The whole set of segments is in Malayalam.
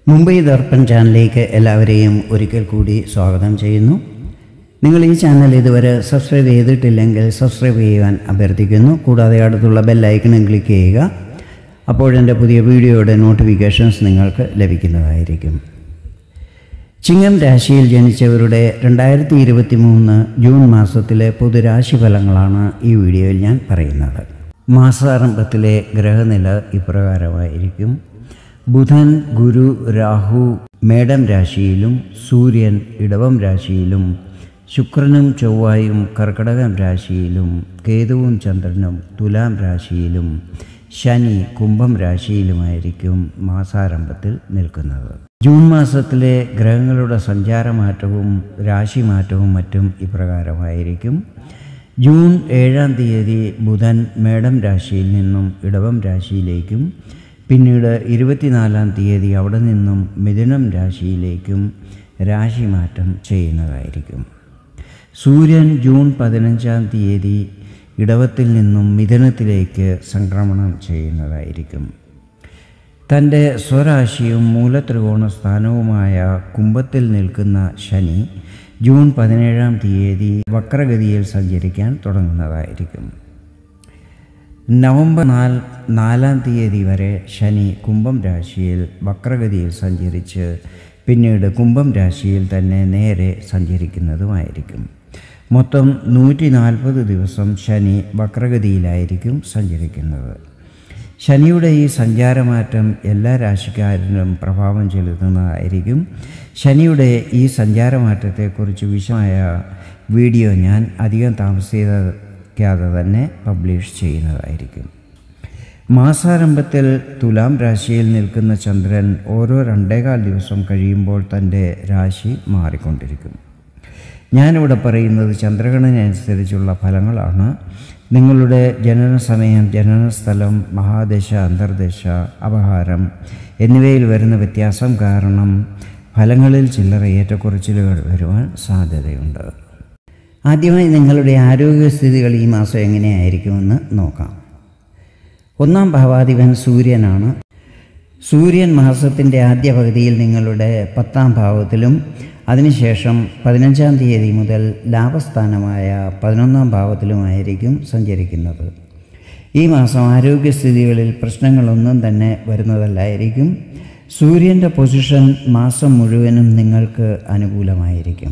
മുംബൈ ദർപ്പൺ ചാനലിലേക്ക് എല്ലാവരെയും ഒരിക്കൽ കൂടി സ്വാഗതം ചെയ്യുന്നു നിങ്ങൾ ഈ ചാനൽ ഇതുവരെ സബ്സ്ക്രൈബ് ചെയ്തിട്ടില്ലെങ്കിൽ സബ്സ്ക്രൈബ് ചെയ്യുവാൻ അഭ്യർത്ഥിക്കുന്നു കൂടാതെ അടുത്തുള്ള ബെല്ലൈക്കണും ക്ലിക്ക് ചെയ്യുക അപ്പോഴെൻ്റെ പുതിയ വീഡിയോയുടെ നോട്ടിഫിക്കേഷൻസ് നിങ്ങൾക്ക് ലഭിക്കുന്നതായിരിക്കും ചിങ്ങം രാശിയിൽ ജനിച്ചവരുടെ രണ്ടായിരത്തി ഇരുപത്തി മൂന്ന് ജൂൺ മാസത്തിലെ പൊതുരാശി ഫലങ്ങളാണ് ഈ വീഡിയോയിൽ ഞാൻ പറയുന്നത് മാസാരംഭത്തിലെ ഗ്രഹനില ഇപ്രകാരമായിരിക്കും ബുധൻ ഗുരു രാഹു മേടം രാശിയിലും സൂര്യൻ ഇടവം രാശിയിലും ശുക്രനും ചൊവ്വായും കർക്കടകം രാശിയിലും കേതുവും ചന്ദ്രനും തുലാം രാശിയിലും ശനി കുംഭം രാശിയിലുമായിരിക്കും മാസാരംഭത്തിൽ നിൽക്കുന്നത് ജൂൺ മാസത്തിലെ ഗ്രഹങ്ങളുടെ സഞ്ചാരമാറ്റവും രാശിമാറ്റവും മറ്റും ഇപ്രകാരമായിരിക്കും ജൂൺ ഏഴാം തീയതി ബുധൻ മേടം രാശിയിൽ നിന്നും ഇടവം രാശിയിലേക്കും പിന്നീട് ഇരുപത്തിനാലാം തീയതി അവിടെ നിന്നും മിഥുനം രാശിയിലേക്കും രാശിമാറ്റം ചെയ്യുന്നതായിരിക്കും സൂര്യൻ ജൂൺ പതിനഞ്ചാം തീയതി ഇടവത്തിൽ നിന്നും മിഥുനത്തിലേക്ക് സംക്രമണം ചെയ്യുന്നതായിരിക്കും തൻ്റെ സ്വരാശിയും മൂലത്രികോണ സ്ഥാനവുമായ കുംഭത്തിൽ നിൽക്കുന്ന ശനി ജൂൺ പതിനേഴാം തീയതി വക്രഗതിയിൽ സഞ്ചരിക്കാൻ തുടങ്ങുന്നതായിരിക്കും നവംബർ നാൽ നാലാം തീയതി വരെ ശനി കുംഭം രാശിയിൽ വക്രഗതിയിൽ സഞ്ചരിച്ച് പിന്നീട് കുംഭം രാശിയിൽ തന്നെ നേരെ സഞ്ചരിക്കുന്നതുമായിരിക്കും മൊത്തം നൂറ്റി നാൽപ്പത് ദിവസം ശനി വക്രഗതിയിലായിരിക്കും സഞ്ചരിക്കുന്നത് ശനിയുടെ ഈ സഞ്ചാരമാറ്റം എല്ലാ രാശിക്കാരിലും പ്രഭാവം ചെലുത്തുന്നതായിരിക്കും ശനിയുടെ ഈ സഞ്ചാരമാറ്റത്തെക്കുറിച്ച് വിശദമായ വീഡിയോ ഞാൻ അധികം താമസിക്കാതെ തന്നെ പബ്ലിഷ് ചെയ്യുന്നതായിരിക്കും മാസാരംഭത്തിൽ തുലാം രാശിയിൽ നിൽക്കുന്ന ചന്ദ്രൻ ഓരോ രണ്ടേകാൽ ദിവസം കഴിയുമ്പോൾ തൻ്റെ രാശി മാറിക്കൊണ്ടിരിക്കും ഞാനിവിടെ പറയുന്നത് ചന്ദ്രഗണന ഫലങ്ങളാണ് നിങ്ങളുടെ ജനന സമയം ജനനസ്ഥലം മഹാദശ അന്തർദശ അപഹാരം എന്നിവയിൽ വരുന്ന വ്യത്യാസം കാരണം ഫലങ്ങളിൽ ചില്ലറ ഏറ്റക്കുറച്ചിലുകൾ വരുവാൻ സാധ്യതയുണ്ട് ആദ്യമായി നിങ്ങളുടെ ആരോഗ്യസ്ഥിതികൾ ഈ മാസം എങ്ങനെയായിരിക്കുമെന്ന് നോക്കാം ഒന്നാം ഭാവാധിപൻ സൂര്യനാണ് സൂര്യൻ മാസത്തിൻ്റെ ആദ്യ പകുതിയിൽ നിങ്ങളുടെ പത്താം ഭാവത്തിലും അതിനുശേഷം പതിനഞ്ചാം തീയതി മുതൽ ലാഭസ്ഥാനമായ പതിനൊന്നാം ഭാവത്തിലുമായിരിക്കും സഞ്ചരിക്കുന്നത് ഈ മാസം ആരോഗ്യസ്ഥിതികളിൽ പ്രശ്നങ്ങളൊന്നും തന്നെ വരുന്നതല്ലായിരിക്കും സൂര്യൻ്റെ പൊസിഷൻ മാസം മുഴുവനും നിങ്ങൾക്ക് അനുകൂലമായിരിക്കും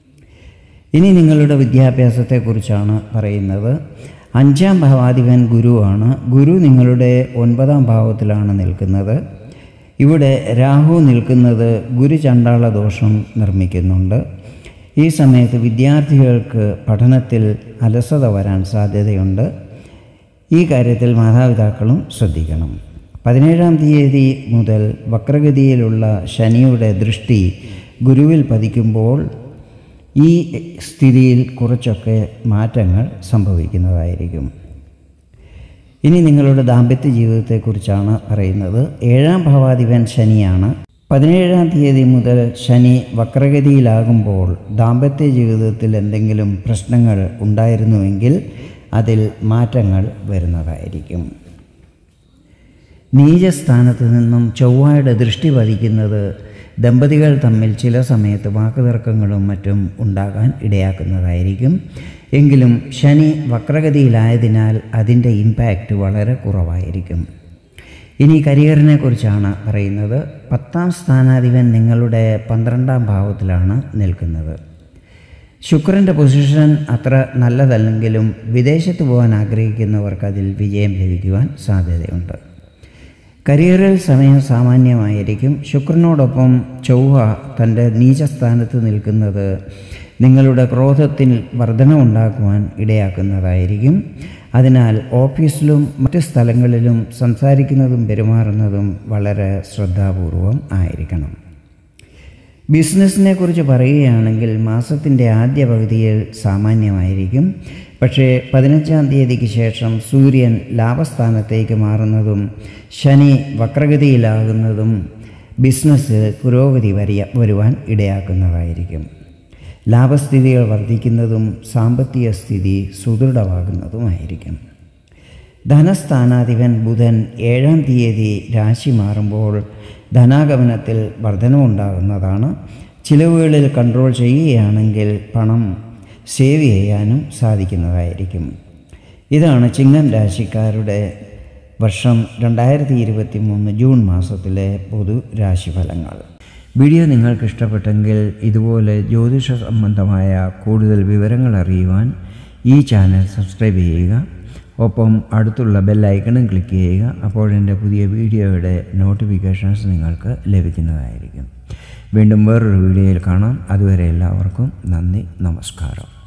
ഇനി നിങ്ങളുടെ വിദ്യാഭ്യാസത്തെക്കുറിച്ചാണ് പറയുന്നത് അഞ്ചാം ഭാവാധിപൻ ഗുരുവാണ് ഗുരു നിങ്ങളുടെ ഒൻപതാം ഭാവത്തിലാണ് നിൽക്കുന്നത് ഇവിടെ രാഹു നിൽക്കുന്നത് ഗുരുചണ്ടാള ദോഷം നിർമ്മിക്കുന്നുണ്ട് ഈ സമയത്ത് വിദ്യാർത്ഥികൾക്ക് പഠനത്തിൽ അലസത വരാൻ സാധ്യതയുണ്ട് ഈ കാര്യത്തിൽ മാതാപിതാക്കളും ശ്രദ്ധിക്കണം പതിനേഴാം തീയതി മുതൽ വക്രഗതിയിലുള്ള ശനിയുടെ ദൃഷ്ടി ഗുരുവിൽ പതിക്കുമ്പോൾ ഈ സ്ഥിതിയിൽ കുറച്ചൊക്കെ മാറ്റങ്ങൾ സംഭവിക്കുന്നതായിരിക്കും ഇനി നിങ്ങളുടെ ദാമ്പത്യ ജീവിതത്തെക്കുറിച്ചാണ് പറയുന്നത് ഏഴാം ഭാവാധിപൻ ശനിയാണ് പതിനേഴാം തീയതി മുതൽ ശനി വക്രഗതിയിലാകുമ്പോൾ ദാമ്പത്യ ജീവിതത്തിൽ എന്തെങ്കിലും പ്രശ്നങ്ങൾ ഉണ്ടായിരുന്നുവെങ്കിൽ അതിൽ മാറ്റങ്ങൾ വരുന്നതായിരിക്കും നീചസ്ഥാനത്ത് നിന്നും ചൊവ്വയുടെ ദൃഷ്ടി പതിക്കുന്നത് ദമ്പതികൾ തമ്മിൽ ചില സമയത്ത് വാക്കുതർക്കങ്ങളും മറ്റും ഉണ്ടാകാൻ ഇടയാക്കുന്നതായിരിക്കും എങ്കിലും ശനി വക്രഗതിയിലായതിനാൽ അതിൻ്റെ ഇമ്പാക്റ്റ് വളരെ കുറവായിരിക്കും ഇനി കരിയറിനെ കുറിച്ചാണ് പറയുന്നത് പത്താം സ്ഥാനാധിപൻ നിങ്ങളുടെ പന്ത്രണ്ടാം ഭാവത്തിലാണ് നിൽക്കുന്നത് ശുക്രൻ്റെ പൊസിഷൻ അത്ര നല്ലതല്ലെങ്കിലും വിദേശത്ത് പോകാൻ ആഗ്രഹിക്കുന്നവർക്ക് അതിൽ വിജയം ലഭിക്കുവാൻ സാധ്യതയുണ്ട് കരിയറിൽ സമയം സാമാന്യമായിരിക്കും ശുക്രനോടൊപ്പം ചൊവ്വ തൻ്റെ നീചസ്ഥാനത്ത് നിൽക്കുന്നത് നിങ്ങളുടെ ക്രോധത്തിൽ വർധനമുണ്ടാക്കുവാൻ ഇടയാക്കുന്നതായിരിക്കും അതിനാൽ ഓഫീസിലും മറ്റ് സ്ഥലങ്ങളിലും സംസാരിക്കുന്നതും പെരുമാറുന്നതും വളരെ ശ്രദ്ധാപൂർവം ആയിരിക്കണം ബിസിനസ്സിനെ കുറിച്ച് പറയുകയാണെങ്കിൽ മാസത്തിൻ്റെ ആദ്യ പകുതിയിൽ സാമാന്യമായിരിക്കും പക്ഷേ പതിനഞ്ചാം തീയതിക്ക് ശേഷം സൂര്യൻ ലാഭസ്ഥാനത്തേക്ക് മാറുന്നതും ശനി വക്രഗതിയിലാകുന്നതും ബിസിനസ് പുരോഗതി വരിയ വരുവാൻ ഇടയാക്കുന്നതായിരിക്കും ലാഭസ്ഥിതികൾ വർദ്ധിക്കുന്നതും സാമ്പത്തിക സ്ഥിതി സുദൃഢമാകുന്നതുമായിരിക്കും ധനസ്ഥാനാധിപൻ ബുധൻ ഏഴാം തീയതി രാശി മാറുമ്പോൾ ധനാഗമനത്തിൽ വർധനവുണ്ടാകുന്നതാണ് ചിലവുകളിൽ കൺട്രോൾ ചെയ്യുകയാണെങ്കിൽ പണം സേവ് ചെയ്യാനും സാധിക്കുന്നതായിരിക്കും ഇതാണ് ചിങ്ങം രാശിക്കാരുടെ വർഷം രണ്ടായിരത്തി ഇരുപത്തി മൂന്ന് ജൂൺ മാസത്തിലെ പൊതു രാശിഫലങ്ങൾ വീഡിയോ നിങ്ങൾക്ക് ഇഷ്ടപ്പെട്ടെങ്കിൽ ഇതുപോലെ ജ്യോതിഷ സംബന്ധമായ കൂടുതൽ വിവരങ്ങൾ അറിയുവാൻ ഈ ചാനൽ സബ്സ്ക്രൈബ് ചെയ്യുക ഒപ്പം അടുത്തുള്ള ബെല്ലൈക്കണും ക്ലിക്ക് ചെയ്യുക അപ്പോൾ എൻ്റെ പുതിയ വീഡിയോയുടെ നോട്ടിഫിക്കേഷൻസ് നിങ്ങൾക്ക് ലഭിക്കുന്നതായിരിക്കും വീണ്ടും വേറൊരു വീഡിയോയിൽ കാണാം അതുവരെ എല്ലാവർക്കും നന്ദി നമസ്കാരം